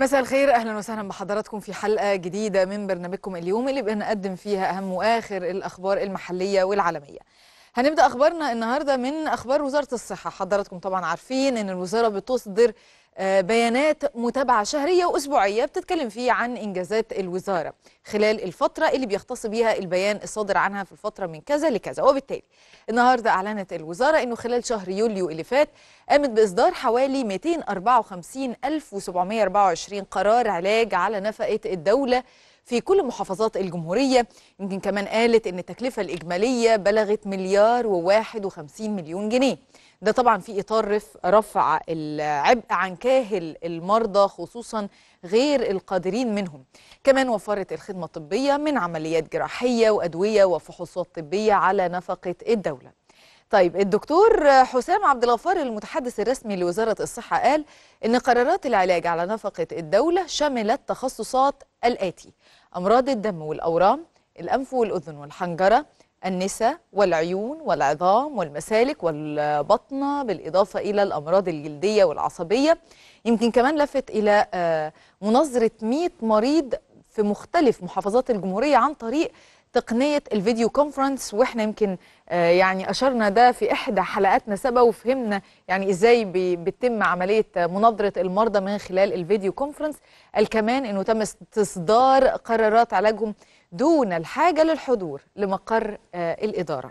مساء الخير اهلا وسهلا بحضراتكم في حلقه جديده من برنامجكم اليوم اللي بنقدم فيها اهم واخر الاخبار المحليه والعالميه. هنبدا اخبارنا النهارده من اخبار وزاره الصحه، حضراتكم طبعا عارفين ان الوزاره بتصدر آه، بيانات متابعه شهريه واسبوعيه بتتكلم فيه عن انجازات الوزاره خلال الفتره اللي بيختص بيها البيان الصادر عنها في الفتره من كذا لكذا، وبالتالي النهارده اعلنت الوزاره انه خلال شهر يوليو اللي فات قامت باصدار حوالي 254724 قرار علاج على نفقه الدوله في كل محافظات الجمهوريه يمكن كمان قالت ان التكلفه الاجماليه بلغت مليار و51 مليون جنيه ده طبعا في اطار رف- رفع العبء عن كاهل المرضى خصوصا غير القادرين منهم كمان وفرت الخدمه الطبيه من عمليات جراحيه وادويه وفحوصات طبيه على نفقه الدوله طيب الدكتور حسام عبد الغفار المتحدث الرسمي لوزارة الصحة قال إن قرارات العلاج على نفقة الدولة شملت تخصصات الآتي أمراض الدم والأورام الأنف والأذن والحنجرة النساء والعيون والعظام والمسالك والبطنة بالإضافة إلى الأمراض الجلدية والعصبية يمكن كمان لفت إلى آه، مناظرة 100 مريض في مختلف محافظات الجمهورية عن طريق تقنية الفيديو كونفرنس واحنا يمكن آه، يعني اشرنا ده في احدى حلقاتنا سبا وفهمنا يعني ازاي بي- بتتم عملية آه، مناظرة المرضى من خلال الفيديو كونفرنس قال كمان انه تم استصدار قرارات علاجهم دون الحاجة للحضور لمقر آه، الإدارة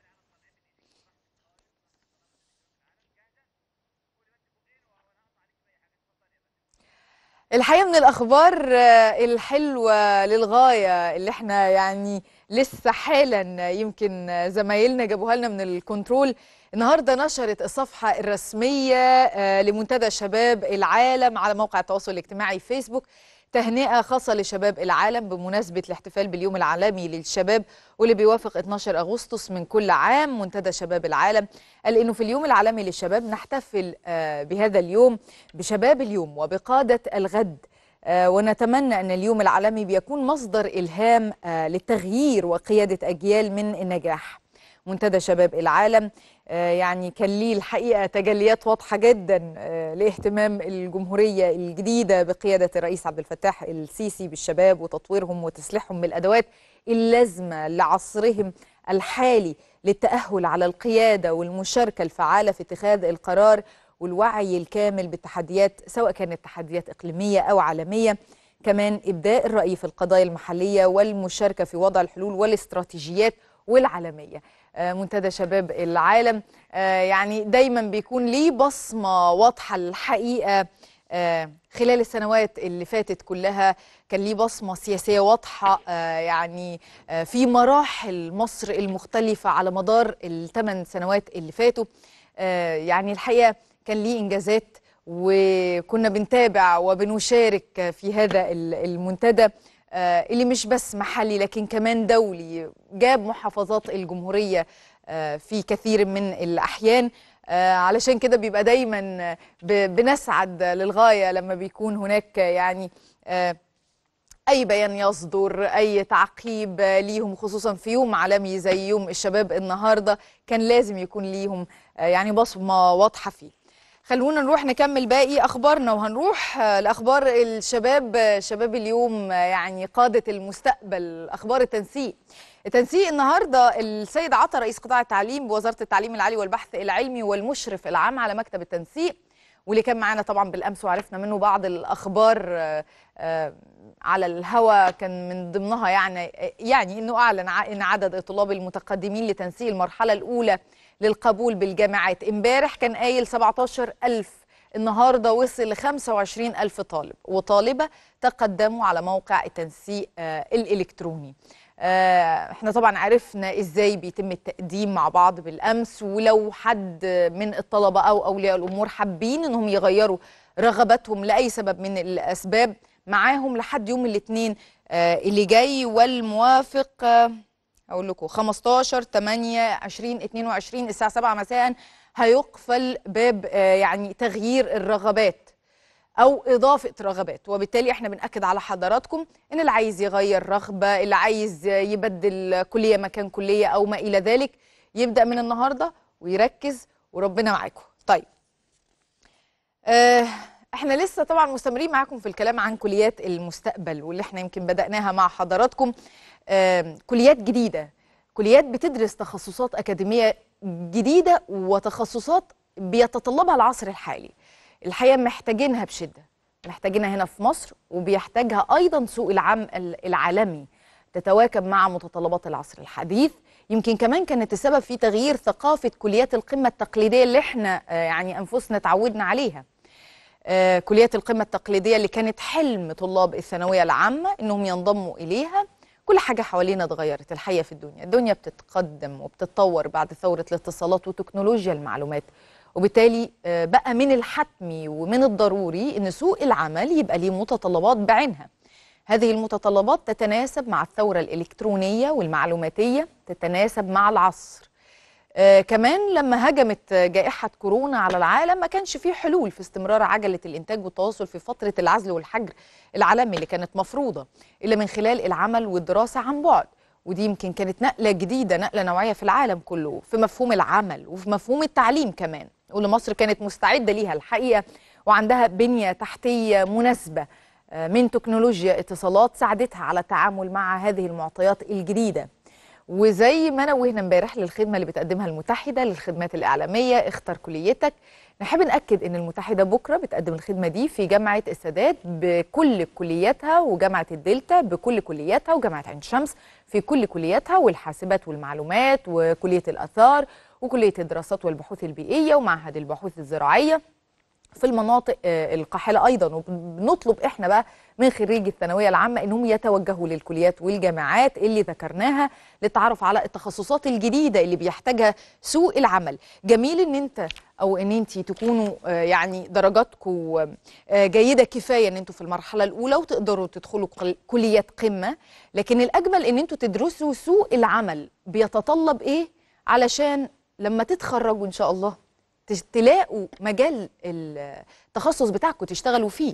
الحقيقة من الأخبار آه، الحلوة للغاية اللي احنا يعني لسه حالا يمكن آه، زمايلنا جابوها لنا من الكنترول النهارده نشرت الصفحة الرسمية آه، لمنتدى شباب العالم على موقع التواصل الاجتماعي فيسبوك تهنئة خاصة لشباب العالم بمناسبة الاحتفال باليوم العالمي للشباب واللي بيوافق 12 أغسطس من كل عام منتدى شباب العالم قال إنه في اليوم العالمي للشباب نحتفل آه، بهذا اليوم بشباب اليوم وبقادة الغد آه، ونتمنى أن اليوم العالمي بيكون مصدر إلهام آه، للتغيير وقيادة أجيال من النجاح منتدى شباب العالم آه، يعني كان ليه الحقيقة تجليات واضحة جدا آه، لاهتمام الجمهورية الجديدة بقيادة الرئيس عبد الفتاح السيسي بالشباب وتطويرهم وتسليحهم بالأدوات اللازمة لعصرهم الحالي للتأهل على القيادة والمشاركة الفعالة في اتخاذ القرار والوعي الكامل بالتحديات سواء كانت تحديات إقليمية أو عالمية كمان إبداء الرأي في القضايا المحلية والمشاركة في وضع الحلول والاستراتيجيات والعالمية آه، منتدى شباب العالم آه، يعني دايما بيكون ليه بصمة واضحة الحقيقة آه، خلال السنوات اللي فاتت كلها كان ليه بصمة سياسية واضحة آه، يعني آه، في مراحل مصر المختلفة على مدار الثمان سنوات اللي فاتوا آه، يعني الحقيقة كان ليه إنجازات وكنا بنتابع وبنشارك في هذا ال- المنتدى آه، اللي مش بس محلي لكن كمان دولي جاب محافظات الجمهورية آه، في كثير من الأحيان آه، علشان كده بيبقى دايما ب- بنسعد للغاية لما بيكون هناك يعني آه، اي بيان يصدر اي تعقيب ليهم خصوصا في يوم عالمي زي يوم الشباب النهارده كان لازم يكون ليهم آه، يعني بصمه واضحه فيه خلونا نروح نكمل باقي اخبارنا وهنروح آه، لاخبار الشباب آه، شباب اليوم آه، يعني قاده المستقبل اخبار التنسيق التنسيق النهارده السيد عطا رئيس قطاع التعليم بوزاره التعليم العالي والبحث العلمي والمشرف العام على مكتب التنسيق واللي كان معانا طبعا بالامس وعرفنا منه بعض الاخبار آه، آه، على الهوا كان من ضمنها يعني يعني انه اعلن ع- ان عدد الطلاب المتقدمين لتنسيق المرحله الاولى للقبول بالجامعات امبارح كان قايل 17000 النهارده وصل ل 25000 طالب وطالبه تقدموا على موقع التنسيق آه، الالكتروني آه، احنا طبعا عرفنا ازاي بيتم التقديم مع بعض بالامس ولو حد من الطلبه او اولياء الامور حابين انهم يغيروا رغباتهم لاي سبب من الاسباب معاهم لحد يوم الاثنين اللي جاي والموافق آه، اقول لكم 15 8 20 22 الساعه 7 مساء هيقفل باب آه، يعني تغيير الرغبات او اضافه رغبات وبالتالي احنا بناكد على حضراتكم ان اللي عايز يغير رغبه اللي عايز يبدل كليه مكان كليه او ما الى ذلك يبدا من النهارده ويركز وربنا معاكم طيب آه، احنا لسه طبعا مستمرين معاكم في الكلام عن كليات المستقبل واللي احنا يمكن بدأناها مع حضراتكم آم، كليات جديدة كليات بتدرس تخصصات أكاديمية جديدة وتخصصات بيتطلبها العصر الحالي الحقيقة محتاجينها بشدة محتاجينها هنا في مصر وبيحتاجها أيضا سوق العام العالمي تتواكب مع متطلبات العصر الحديث يمكن كمان كانت السبب في تغيير ثقافة كليات القمة التقليدية اللي احنا آه، يعني أنفسنا تعودنا عليها آه، كليات القمة التقليدية اللي كانت حلم طلاب الثانوية العامة إنهم ينضموا إليها كل حاجة حوالينا اتغيرت الحقيقة في الدنيا الدنيا بتتقدم وبتتطور بعد ثورة الاتصالات وتكنولوجيا المعلومات وبالتالي آه، بقى من الحتمي ومن الضروري إن سوق العمل يبقى ليه متطلبات بعينها هذه المتطلبات تتناسب مع الثورة الإلكترونية والمعلوماتية تتناسب مع العصر آه، كمان لما هجمت جائحة كورونا على العالم ما كانش فيه حلول في استمرار عجلة الإنتاج والتواصل في فترة العزل والحجر العالمي اللي كانت مفروضة إلا من خلال العمل والدراسة عن بعد ودي يمكن كانت نقلة جديدة نقلة نوعية في العالم كله في مفهوم العمل وفي مفهوم التعليم كمان واللي مصر كانت مستعدة ليها الحقيقة وعندها بنية تحتية مناسبة آه، من تكنولوجيا اتصالات ساعدتها على التعامل مع هذه المعطيات الجديدة وزي ما نوهنا امبارح للخدمه اللي بتقدمها المتحده للخدمات الاعلاميه اختار كليتك نحب ناكد ان المتحده بكره بتقدم الخدمه دي في جامعه السادات بكل كلياتها وجامعه الدلتا بكل كلياتها وجامعه عين شمس في كل كلياتها والحاسبات والمعلومات وكليه الاثار وكليه الدراسات والبحوث البيئيه ومعهد البحوث الزراعيه في المناطق آه، القاحله ايضا وبنطلب احنا بقى من خريجي الثانويه العامه انهم يتوجهوا للكليات والجامعات اللي ذكرناها للتعرف على التخصصات الجديده اللي بيحتاجها سوق العمل جميل ان انت او ان انت تكونوا آه، يعني درجاتكم آه، جيده كفايه ان انتوا في المرحله الاولى وتقدروا تدخلوا قل- كليات قمه لكن الاجمل ان انتوا تدرسوا سوق العمل بيتطلب ايه علشان لما تتخرجوا ان شاء الله تش- تلاقوا مجال التخصص بتاعكم تشتغلوا فيه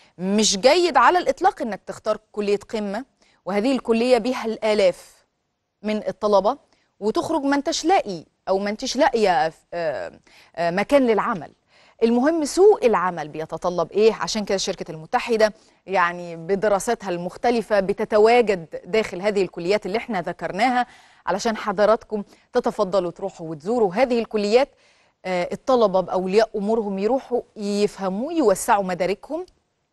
مش جيد على الإطلاق إنك تختار كلية قمة وهذه الكلية بيها الآلاف من الطلبة وتخرج ما انتش لاقي أو ما انتش لاقية آه، آه، مكان للعمل المهم سوق العمل بيتطلب ايه عشان كده الشركة المتحدة يعني بدراساتها المختلفة بتتواجد داخل هذه الكليات اللي احنا ذكرناها علشان حضراتكم تتفضلوا تروحوا وتزوروا هذه الكليات آه، الطلبة بأولياء أمورهم يروحوا يفهموا يوسعوا مداركهم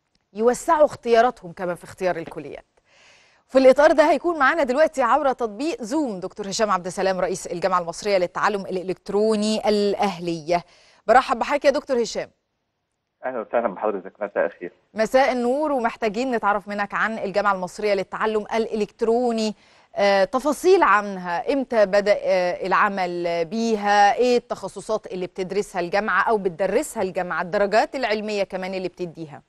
يوسعوا اختياراتهم كمان في اختيار الكليات في الإطار ده هيكون معانا دلوقتي عبر تطبيق زوم دكتور هشام عبد السلام رئيس الجامعة المصرية للتعلم الإلكتروني الأهلية برحب بحضرتك يا دكتور هشام اهلا وسهلا بحضرتك مساء الخير مساء النور ومحتاجين نتعرف منك عن الجامعة المصرية للتعلم الإلكتروني آه، تفاصيل عنها امتى بدأ آه، العمل بيها ايه التخصصات اللي بتدرسها الجامعة او بتدرسها الجامعة الدرجات العلمية كمان اللي بتديها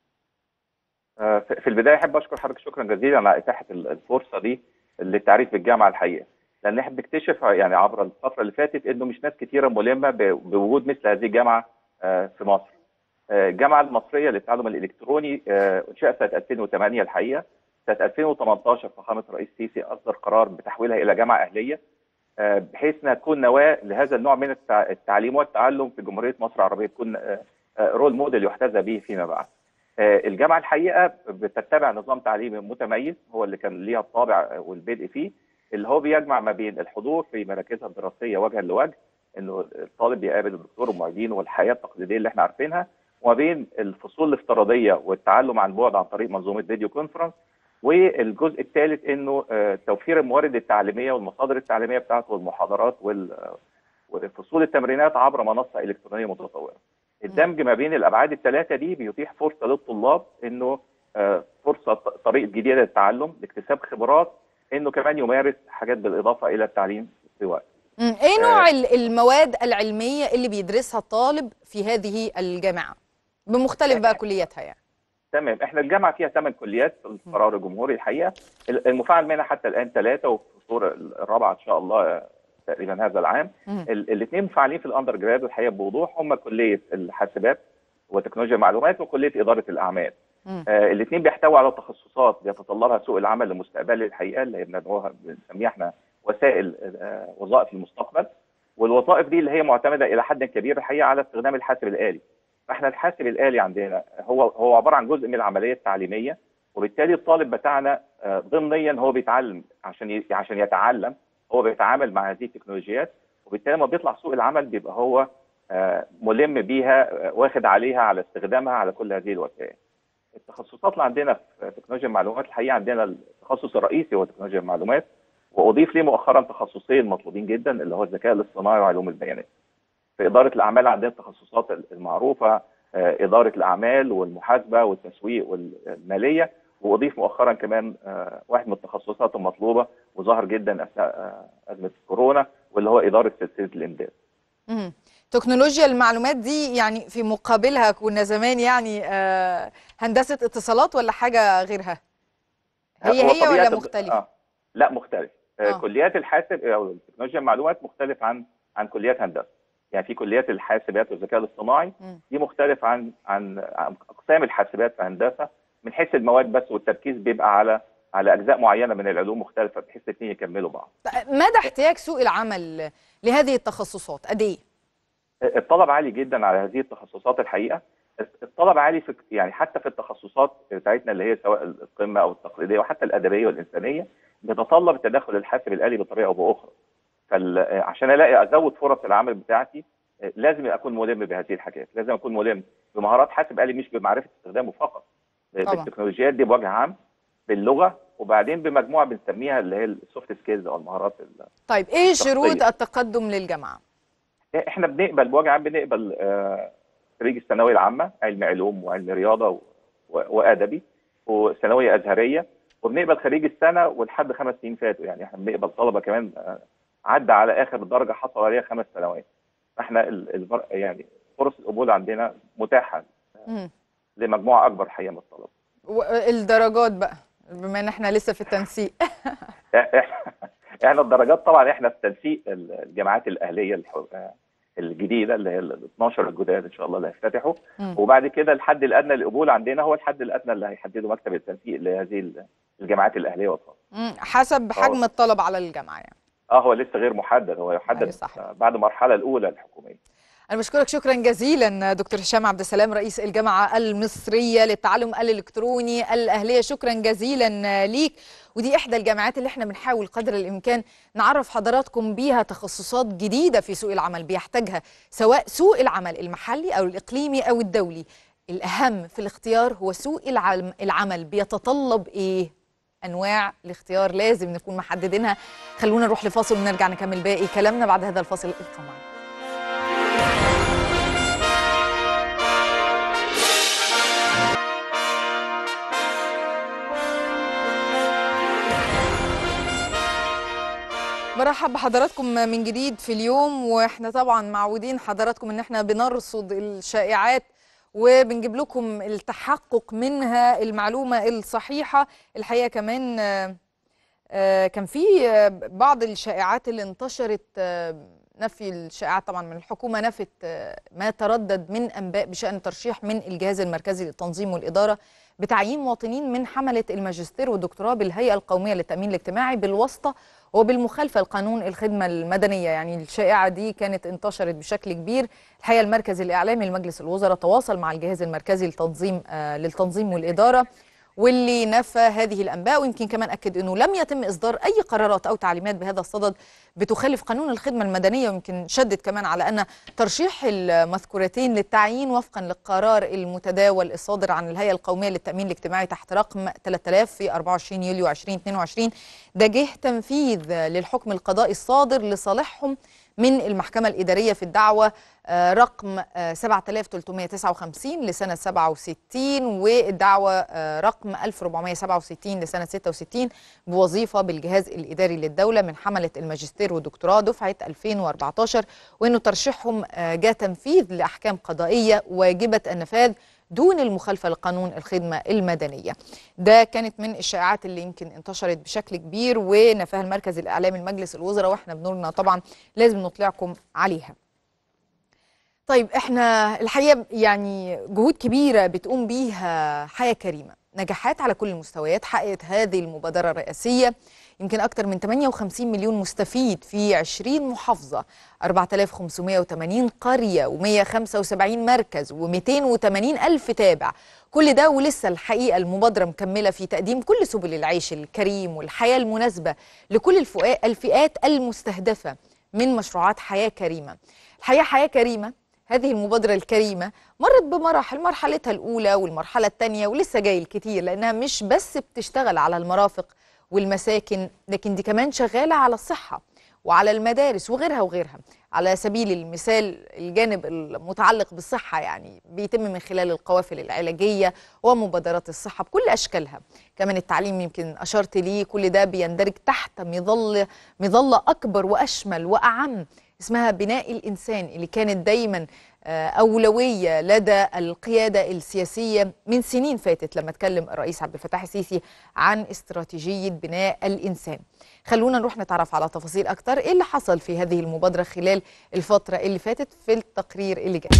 آه، في في البدايه احب اشكر حضرتك شكرا جزيلا على اتاحه ال- الفرصه دي للتعريف بالجامعه الحقيقه لان احنا بنكتشف يعني عبر الفتره اللي فاتت انه مش ناس كثيره ملمه ب- بوجود مثل هذه الجامعه آه، في مصر آه، الجامعه المصريه للتعلم الالكتروني آه، انشئت سنه 2008 الحقيقه سنه 2018 فخامه الرئيس السيسي اصدر قرار بتحويلها الى جامعه اهليه آه، بحيث انها تكون نواه لهذا النوع من التع- التعليم والتعلم في جمهوريه مصر العربيه تكون آه، آه، رول موديل يحتذى به فيما بعد. آه، الجامعه الحقيقه بتتبع نظام تعليمي متميز هو اللي كان ليها الطابع والبدء فيه اللي هو بيجمع ما بين الحضور في مراكزها الدراسيه وجها لوجه انه الطالب بيقابل الدكتور ومعيدينه والحياه التقليديه اللي احنا عارفينها وما بين الفصول الافتراضيه والتعلم عن بعد عن طريق منظومه فيديو كونفرنس والجزء الثالث انه آه، توفير الموارد التعليميه والمصادر التعليميه بتاعته والمحاضرات وال- وفصول التمرينات عبر منصه الكترونيه متطوره. الدمج ما بين الابعاد الثلاثه دي بيتيح فرصه للطلاب انه آه، فرصه ط- طريقه جديده للتعلم لاكتساب خبرات انه كمان يمارس حاجات بالاضافه الى التعليم في وقت. مم. ايه نوع ال- المواد العلمية اللي بيدرسها الطالب في هذه الجامعة بمختلف بقى كلياتها يعني تمام احنا الجامعه فيها ثمان كليات في القرار الجمهوري الحقيقه المفاعل منها حتى الان ثلاثه وفي الصوره الرابعه ان شاء الله آه، تقريبا هذا العام مم. الاثنين مفعلين في الاندر جراد والحقيقه بوضوح هم كليه الحاسبات وتكنولوجيا المعلومات وكليه اداره الاعمال مم. آه الاثنين بيحتووا على تخصصات بيتطلبها سوق العمل المستقبلي الحقيقه اللي هي بندعوها بنسميها احنا وسائل آه وظائف المستقبل والوظائف دي اللي هي معتمده الى حد كبير الحقيقه على استخدام الحاسب الالي فاحنا الحاسب الالي عندنا هو هو عباره عن جزء من العمليه التعليميه وبالتالي الطالب بتاعنا آه، ضمنيا هو بيتعلم عشان ي- عشان يتعلم هو بيتعامل مع هذه التكنولوجيات وبالتالي لما بيطلع سوق العمل بيبقى هو آه، ملم بيها آه، واخد عليها على استخدامها على كل هذه الوسائل. التخصصات اللي عندنا في تكنولوجيا المعلومات الحقيقه عندنا التخصص الرئيي هو تكنولوجيا المعلومات واضيف ليه مؤخرا تخصصين مطلوبين جدا اللي هو الذكاء الاصطناعي وعلوم البيانات. في اداره الاعمال عندنا التخصصات المعروفه آه، اداره الاعمال والمحاسبه والتسويق والماليه واضيف مؤخرا كمان آه، واحد من التخصصات المطلوبه وظهر جدا اثناء آه، ازمه كورونا واللي هو اداره سلسله الامداد. مم. تكنولوجيا المعلومات دي يعني في مقابلها كنا زمان يعني آه، هندسة اتصالات ولا حاجة غيرها هي هو هي طبيعة ولا الد- مختلفة آه. لا مختلف آه. آه. كليات الحاسب او تكنولوجيا المعلومات مختلف عن عن كليات هندسه يعني في كليات الحاسبات والذكاء الاصطناعي مم. دي مختلف عن عن عن اقسام الحاسبات في هندسه من حيث المواد بس والتركيز بيبقى على على اجزاء معينه من العلوم مختلفه بحيث الاثنين يكملوا بعض مدى احتياج سوق العمل لهذه التخصصات قد ايه الطلب عالي جدا على هذه التخصصات الحقيقه الطلب عالي في يعني حتى في التخصصات بتاعتنا اللي هي سواء القمه او التقليديه وحتى الادبيه والانسانيه بتتطلب التدخل الحاسب الالي بطريقه او باخرى فعشان الاقي ازود فرص العمل بتاعتي لازم اكون ملم بهذه الحاجات لازم اكون ملم بمهارات حاسب آلي مش بمعرفه استخدامه فقط طبعا. بالتكنولوجيات دي بوجه عام باللغه وبعدين بمجموعه بنسميها اللي هي السوفت سكيلز او المهارات ال- طيب ايه شروط شخصية. التقدم للجامعة احنا بنقبل بوجه عام بنقبل آه، خريج الثانويه العامه علم علوم وعلم رياضه و- و- وادبي وثانويه ازهريه وبنقبل خريج السنه ولحد خمس سنين فاتوا يعني احنا بنقبل طلبه كمان آه، عدى على اخر درجه حصل عليها خمس سنوات احنا ال- الفر- يعني فرص القبول عندنا متاحه مم. لمجموعه اكبر حقيقه من الطلبه الدرجات بقى بما ان احنا لسه في التنسيق احنا الدرجات طبعا احنا في تنسيق الجامعات الاهليه الح- الجديده اللي هي ال 12 الجداد ان شاء الله اللي هيفتتحوا مم. وبعد كده الحد الادنى للقبول عندنا هو الحد الادنى اللي هيحدده مكتب التنسيق لهذه ال- الجامعات الاهليه والخاصه. مم. حسب حجم الطلب على الجامعة يعني اه هو لسه غير محدد هو أيوة يحدد صح. آه، بعد المرحله الاولى الحكوميه. أنا بشكرك شكرا جزيلا دكتور هشام عبد السلام رئيس الجامعة المصرية للتعلم الإلكتروني الأهلية شكرا جزيلا ليك ودي إحدى الجامعات اللي احنا بنحاول قدر الإمكان نعرف حضراتكم بيها تخصصات جديدة في سوق العمل بيحتاجها سواء سوق العمل المحلي أو الإقليمي أو الدولي الأهم في الاختيار هو سوق العلم العمل بيتطلب إيه انواع الاختيار لازم نكون محددينها خلونا نروح لفاصل ونرجع نكمل باقي كلامنا بعد هذا الفاصل ابقوا معنا برحب بحضراتكم من جديد في اليوم واحنا طبعا معودين حضراتكم ان احنا بنرصد الشائعات وبنجيب لكم التحقق منها المعلومة الصحيحة الحقيقة كمان آه، آه، كان في آه، بعض الشائعات اللي انتشرت آه، نفي الشائعات طبعا من الحكومة نفت آه، ما تردد من أنباء بشأن ترشيح من الجهاز المركزي للتنظيم والإدارة بتعيين مواطنين من حملة الماجستير والدكتوراه بالهيئة القومية للتأمين الاجتماعي بالواسطة وبالمخالفة لقانون الخدمة المدنية يعني الشائعة دي كانت انتشرت بشكل كبير الحقيقة المركز الإعلامي لمجلس الوزراء تواصل مع الجهاز المركزي للتنظيم آه للتنظيم والإدارة واللي نفى هذه الانباء ويمكن كمان اكد انه لم يتم اصدار اي قرارات او تعليمات بهذا الصدد بتخالف قانون الخدمه المدنيه ويمكن شدد كمان على ان ترشيح المذكورتين للتعيين وفقا للقرار المتداول الصادر عن الهيئه القوميه للتامين الاجتماعي تحت رقم 3000 في 24 يوليو 2022 ده جه تنفيذ للحكم القضائي الصادر لصالحهم من المحكمة الإدارية في الدعوة آه، رقم آه، 7359 لسنة 67 والدعوة آه، رقم 1467 لسنة 66 بوظيفة بالجهاز الإداري للدولة من حملة الماجستير والدكتوراه دفعة 2014 وأنه ترشيحهم آه، جاء تنفيذ لأحكام قضائية واجبة النفاذ دون المخالفة لقانون الخدمة المدنية ده كانت من الشائعات اللي يمكن انتشرت بشكل كبير ونفاها المركز الإعلامي لمجلس الوزراء واحنا بنورنا طبعا لازم نطلعكم عليها طيب احنا الحقيقة يعني جهود كبيرة بتقوم بيها حياة كريمة نجاحات على كل المستويات حققت هذه المبادرة الرئاسية يمكن أكثر من 58 مليون مستفيد في 20 محافظة 4580 قرية و175 مركز و280 ألف تابع كل ده ولسه الحقيقة المبادرة مكملة في تقديم كل سبل العيش الكريم والحياة المناسبة لكل الفئات المستهدفة من مشروعات حياة كريمة الحقيقة حياة كريمة هذه المبادرة الكريمة مرت بمراحل مرحلتها الأولى والمرحلة الثانية ولسه جاي الكتير لأنها مش بس بتشتغل على المرافق والمساكن لكن دي كمان شغالة على الصحة وعلى المدارس وغيرها وغيرها على سبيل المثال الجانب المتعلق بالصحة يعني بيتم من خلال القوافل العلاجية ومبادرات الصحة بكل أشكالها كمان التعليم يمكن أشرت ليه كل ده بيندرج تحت مظلة مظلة أكبر وأشمل وأعم اسمها بناء الإنسان اللي كانت دايما أولوية لدى القيادة السياسية من سنين فاتت لما اتكلم الرئيس عبد الفتاح السيسي عن استراتيجية بناء الإنسان خلونا نروح نتعرف على تفاصيل أكتر إيه اللي حصل في هذه المبادرة خلال الفترة اللي فاتت في التقرير اللي جاي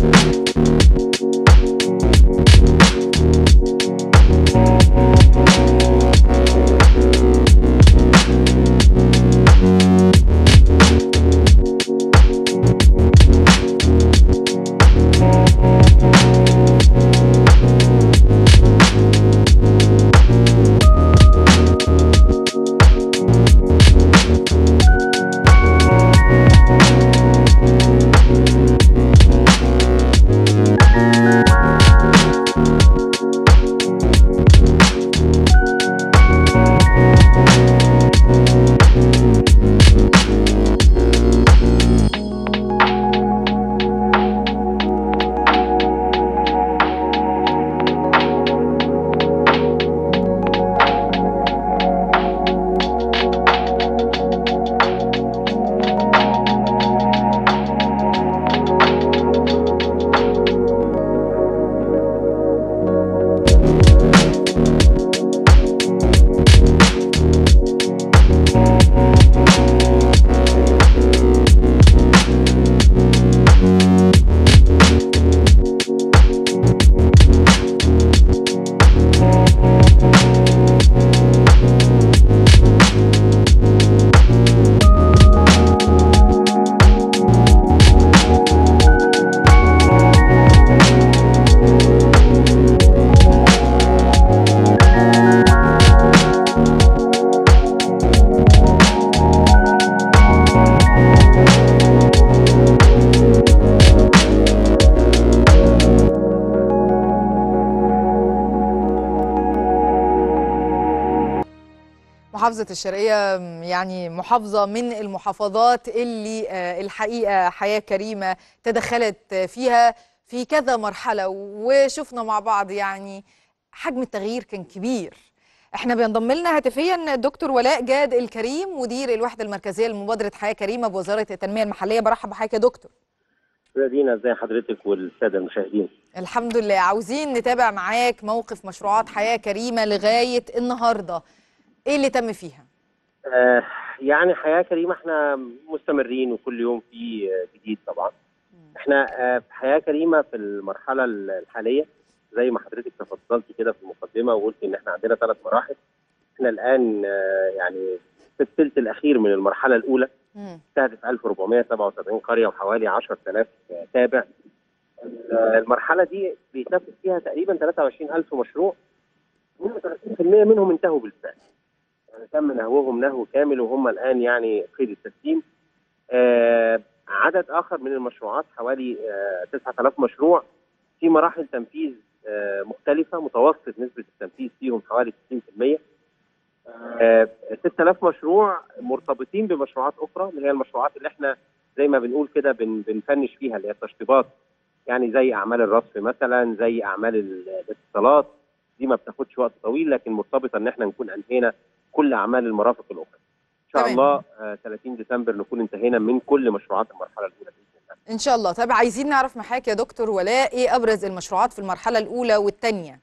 محافظة الشرقية يعني محافظة من المحافظات اللي الحقيقة حياة كريمة تدخلت فيها في كذا مرحلة وشفنا مع بعض يعني حجم التغيير كان كبير احنا بينضم لنا هاتفيا دكتور ولاء جاد الكريم مدير الوحدة المركزية لمبادرة حياة كريمة بوزارة التنمية المحلية برحب بحضرتك يا دكتور دينا ازي حضرتك والساده المشاهدين الحمد لله عاوزين نتابع معاك موقف مشروعات حياة كريمة لغاية النهارده ايه اللي تم فيها؟ آه يعني حياه كريمه احنا مستمرين وكل يوم في جديد طبعا. احنا آه في حياه كريمه في المرحله الحاليه زي ما حضرتك تفضلت كده في المقدمه وقلت ان احنا عندنا ثلاث مراحل. احنا الان آه يعني في الثلث الاخير من المرحله الاولى تهدف 1477 قريه وحوالي 10000 تابع. المرحله دي بيتنفذ فيها تقريبا 23000 مشروع 32% منهم انتهوا بالفعل. يعني تم نهوهم نهو كامل وهم الان يعني قيد التسليم. آه عدد اخر من المشروعات حوالي آه 9000 مشروع في مراحل تنفيذ آه مختلفه متوسط نسبه التنفيذ فيهم حوالي 60%. آه 6000 مشروع مرتبطين بمشروعات اخرى اللي هي المشروعات اللي احنا زي ما بنقول كده بن بنفنش فيها اللي هي التشطيبات يعني زي اعمال الرصف مثلا زي اعمال الاتصالات دي ما بتاخدش وقت طويل لكن مرتبطه ان احنا نكون انهينا كل اعمال المرافق الاخرى. ان شاء تمام. الله آه 30 ديسمبر نكون انتهينا من كل مشروعات المرحله الاولى باذن الله. ان شاء الله طب عايزين نعرف معاك يا دكتور ولاء ايه ابرز المشروعات في المرحله الاولى والثانيه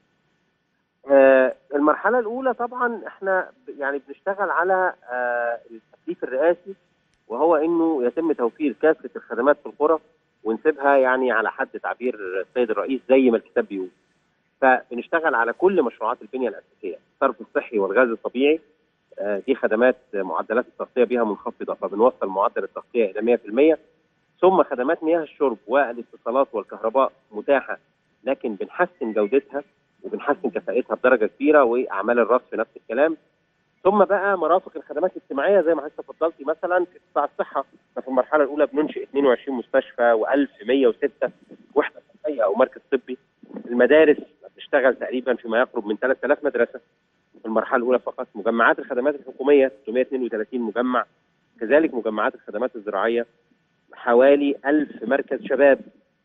آه المرحله الاولى طبعا احنا ب- يعني بنشتغل على آه التكليف الرئاسي وهو انه يتم توفير كافه الخدمات في القرى ونسيبها يعني على حد تعبير السيد الرئيس زي ما الكتاب بيقول. فبنشتغل على كل مشروعات البنيه الاساسيه، الصرف الصحي والغاز الطبيعي آه، دي خدمات آه، معدلات التغطيه بها منخفضه فبنوصل معدل التغطيه الى 100% ثم خدمات مياه الشرب والاتصالات والكهرباء متاحه لكن بنحسن جودتها وبنحسن كفاءتها بدرجه كبيره واعمال الرصف نفس الكلام ثم بقى مرافق الخدمات الاجتماعيه زي ما حضرتك تفضلتي مثلا في قطاع الصحه احنا في المرحله الاولى بننشئ 22 مستشفى و1106 وحده صحيه او مركز طبي المدارس بتشتغل تقريبا فيما يقرب من 3000 مدرسه في المرحله الاولى فقط مجمعات الخدمات الحكوميه 632 مجمع كذلك مجمعات الخدمات الزراعيه حوالي 1000 مركز شباب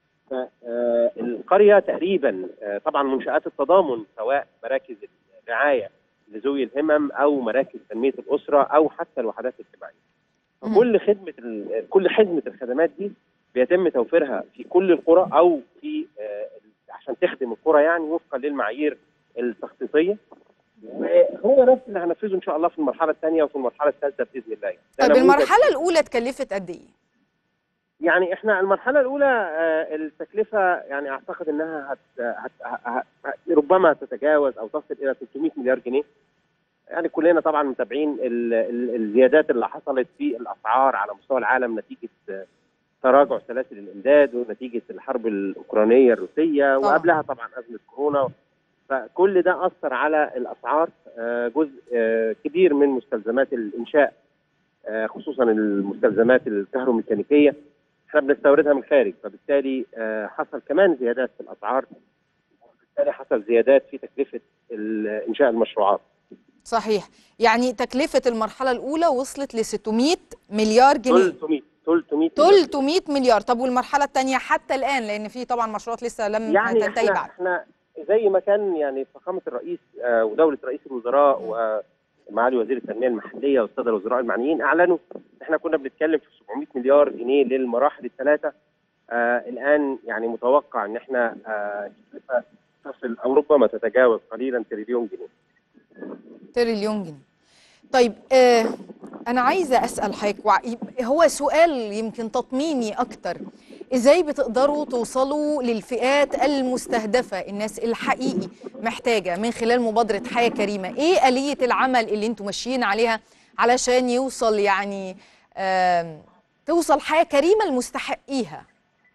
فالقريه تقريبا آه، طبعا منشات التضامن سواء مراكز الرعايه لذوي الهمم او مراكز تنميه الاسره او حتى الوحدات الاجتماعيه. مم. فكل خدمه ال- كل خدمه الخدمات دي بيتم توفيرها في كل القرى او في آه، عشان تخدم القرى يعني وفقا للمعايير التخطيطيه وهو نفس اللي هنفذه ان شاء الله في المرحله الثانيه وفي المرحله الثالثه باذن الله يعني. ده طيب نموذج- المرحله الاولى اتكلفت قد ايه يعني احنا المرحله الاولى آه، التكلفه يعني اعتقد انها هت هت هت هت ربما تتجاوز او تصل الى 300 مليار جنيه يعني كلنا طبعا متابعين ال- ال- الزيادات اللي حصلت في الاسعار على مستوى العالم نتيجه آه، تراجع سلاسل الامداد ونتيجه الحرب الاوكرانيه الروسيه طبعاً. وقبلها طبعا ازمه كورونا فكل ده اثر على الاسعار آه، جزء آه، كبير من مستلزمات الانشاء آه، خصوصا المستلزمات الكهروميكانيكيه احنا بنستوردها من الخارج فبالتالي آه، حصل كمان زيادات في الاسعار وبالتالي حصل زيادات في تكلفه ال- انشاء المشروعات صحيح يعني تكلفه المرحله الاولى وصلت ل 600 مليار جنيه 300 300 300 مليار طب والمرحله الثانيه حتى الان لان في طبعا مشروعات لسه لم يعني تنتهي احنا بعد احنا زي ما كان يعني فخامه الرئيس آه، ودوله رئيس الوزراء ومعالي وزير التنميه المحليه والساده الوزراء المعنيين اعلنوا احنا كنا بنتكلم في 700 مليار جنيه للمراحل الثلاثه آه الان يعني متوقع ان احنا آه التكلفة تصل او ربما تتجاوز قليلا تريليون جنيه تريليون جنيه طيب آه انا عايزه اسال حضرتك وع- هو سؤال يمكن تطميني اكتر ازاي بتقدروا توصلوا للفئات المستهدفه الناس الحقيقي محتاجه من خلال مبادره حياه كريمه ايه اليه العمل اللي انتم ماشيين عليها علشان يوصل يعني آم، توصل حياه كريمه لمستحقيها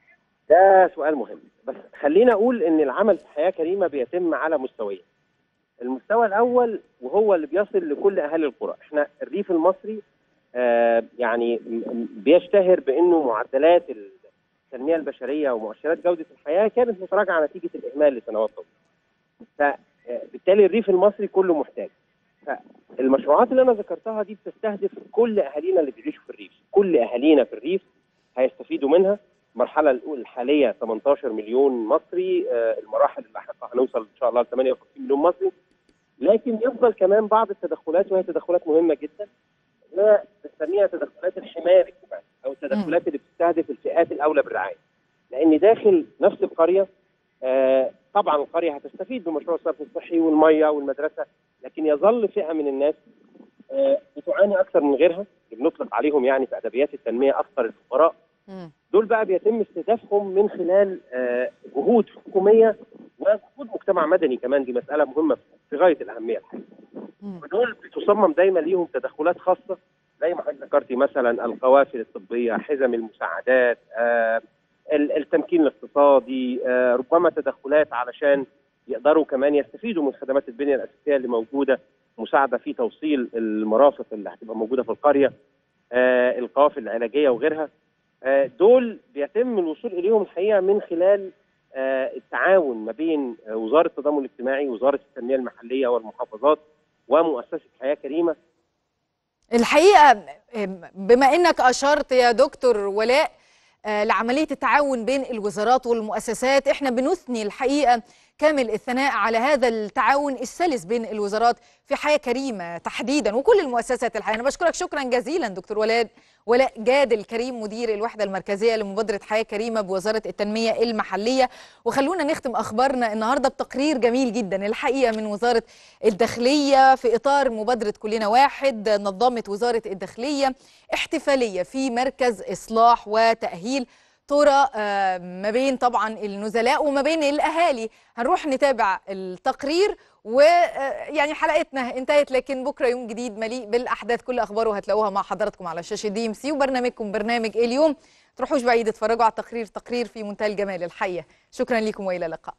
ده سؤال مهم بس خلينا اقول ان العمل في حياه كريمه بيتم على مستويين المستوى الاول وهو اللي بيصل لكل اهالي القرى احنا الريف المصري آه يعني م- م- بيشتهر بانه معدلات التنميه البشريه ومؤشرات جوده الحياه كانت متراجعه نتيجه الاهمال لسنوات طويله فبالتالي الريف المصري كله محتاج فالمشروعات اللي انا ذكرتها دي بتستهدف كل اهالينا اللي بيعيشوا في الريف كل اهالينا في الريف هيستفيدوا منها المرحله الاولى الحاليه 18 مليون مصري آه، المراحل اللاحقه هنوصل ان شاء الله ل 58 مليون مصري لكن يفضل كمان بعض التدخلات وهي تدخلات مهمه جدا لا بنسميها تدخلات الحمايه الاجتماعيه او التدخلات اللي بتستهدف الفئات الاولى بالرعايه لان داخل نفس القريه آه، طبعا القريه هتستفيد بمشروع الصرف الصحي والميه والمدرسه لكن يظل فئه من الناس آه، بتعاني اكثر من غيرها اللي بنطلق عليهم يعني في ادبيات التنميه افقر الفقراء مم. دول بقى بيتم استهدافهم من خلال آه، جهود حكوميه وجهود مجتمع مدني كمان دي مساله مهمه في غايه الاهميه الحقيقه. مم. ودول بتصمم دايما ليهم تدخلات خاصه زي ما حضرتك ذكرتي مثلا القوافل الطبيه، حزم المساعدات، آه، ال- التمكين الاقتصادي، آه، ربما تدخلات علشان يقدروا كمان يستفيدوا من خدمات البنيه الاساسيه اللي موجوده، مساعده في توصيل المرافق اللي هتبقى موجوده في القريه، آه، القوافل العلاجيه وغيرها. آه، دول بيتم الوصول اليهم الحقيقه من خلال آه، التعاون ما بين آه، وزاره التضامن الاجتماعي وزاره التنميه المحليه والمحافظات ومؤسسه حياه كريمه الحقيقة بما انك اشرت يا دكتور ولاء آه، لعملية التعاون بين الوزارات والمؤسسات احنا بنثني الحقيقة كامل الثناء على هذا التعاون السلس بين الوزارات في حياة كريمة تحديدا وكل المؤسسات الحقيقة انا بشكرك شكرا جزيلا دكتور ولاء ولاء جاد الكريم مدير الوحدة المركزية لمبادرة حياة كريمة بوزارة التنمية المحلية وخلونا نختم أخبارنا النهاردة بتقرير جميل جدا الحقيقة من وزارة الداخلية في إطار مبادرة كلنا واحد نظمت وزارة الداخلية احتفالية في مركز إصلاح وتأهيل طرق آه، ما بين طبعا النزلاء وما بين الأهالي هنروح نتابع التقرير ويعني حلقتنا انتهت لكن بكره يوم جديد مليء بالاحداث كل اخباره هتلاقوها مع حضراتكم على شاشه دي ام سي وبرنامجكم برنامج إيه اليوم تروحوش بعيد اتفرجوا على التقرير تقرير في منتهى الجمال الحقيقه شكرا لكم والى اللقاء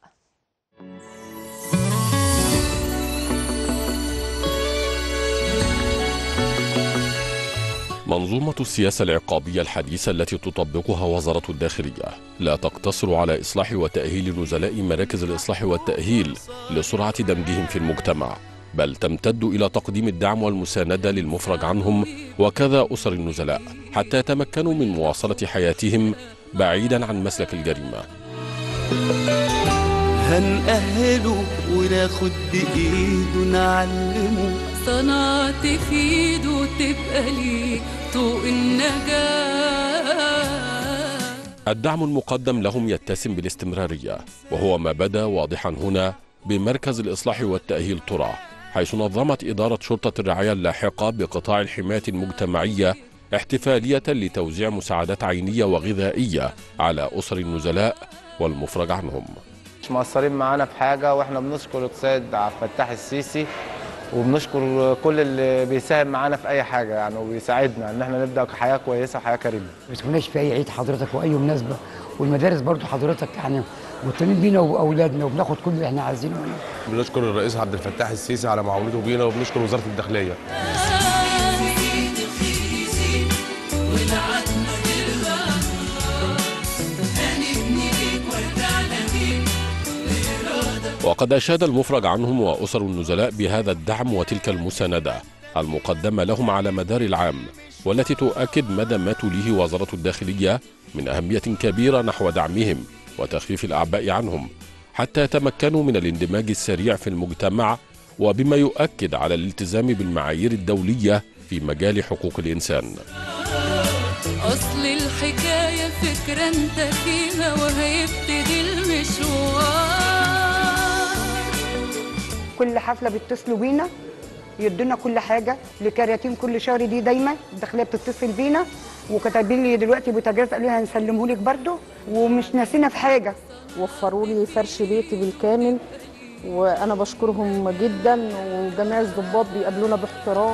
منظومة السياسة العقابية الحديثة التي تطبقها وزارة الداخلية لا تقتصر على إصلاح وتأهيل نزلاء مراكز الإصلاح والتأهيل لسرعة دمجهم في المجتمع بل تمتد إلى تقديم الدعم والمساندة للمفرج عنهم وكذا أسر النزلاء حتى يتمكنوا من مواصلة حياتهم بعيدا عن مسلك الجريمة هنأهله وناخد بإيده نعلمه صنعت في ايده تبقى ليه طوق النجاة الدعم المقدم لهم يتسم بالاستمرارية وهو ما بدا واضحا هنا بمركز الإصلاح والتأهيل ترع حيث نظمت إدارة شرطة الرعاية اللاحقة بقطاع الحماية المجتمعية احتفالية لتوزيع مساعدات عينية وغذائية على أسر النزلاء والمفرج عنهم مش مقصرين معانا في حاجة واحنا بنشكر السيد عبد الفتاح السيسي وبنشكر كل اللي بيساهم معانا في اي حاجة يعني وبيساعدنا ان احنا نبدأ حياة كويسة حياة كريمة ما بتكوناش في اي عيد حضرتك واي مناسبه والمدارس برضو حضرتك يعني مهتمين بينا واولادنا وبناخد كل اللي احنا عايزينه منهم بنشكر الرئيس عبد الفتاح السيسي على معاونته بينا وبنشكر وزاره الداخليه وقد أشاد المفرج عنهم وأسر النزلاء بهذا الدعم وتلك المساندة المقدمة لهم على مدار العام والتي تؤكد مدى ما توليه وزارة الداخلية من أهمية كبيرة نحو دعمهم وتخفيف الأعباء عنهم حتى يتمكنوا من الاندماج السريع في المجتمع وبما يؤكد على الالتزام بالمعايير الدولية في مجال حقوق الإنسان اصل الحكاية فكرة انت فيها وهيبتدي المشوار كل حفله بيتصلوا بينا يدونا كل حاجه لكراتين كل شهر دي دايما الداخليه بتتصل بينا وكاتبين لي دلوقتي بوتاجاز قالوا لي هنسلمه لك برده ومش ناسينا في حاجه وفروا لي فرش بيتي بالكامل وانا بشكرهم جدا وجميع الضباط بيقابلونا باحترام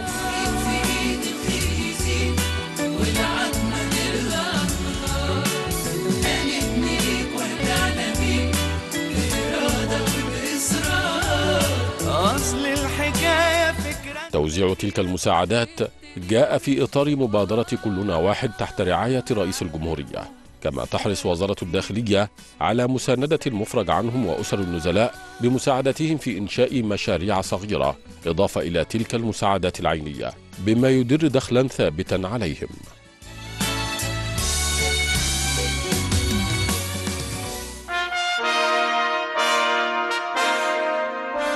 أصل الحكاية فكرة توزيع تلك المساعدات جاء في إطار مبادرة كلنا واحد تحت رعاية رئيس الجمهورية كما تحرص وزارة الداخلية على مساندة المفرج عنهم وأسر النزلاء بمساعدتهم في إنشاء مشاريع صغيرة إضافة إلى تلك المساعدات العينية بما يدر دخلا ثابتا عليهم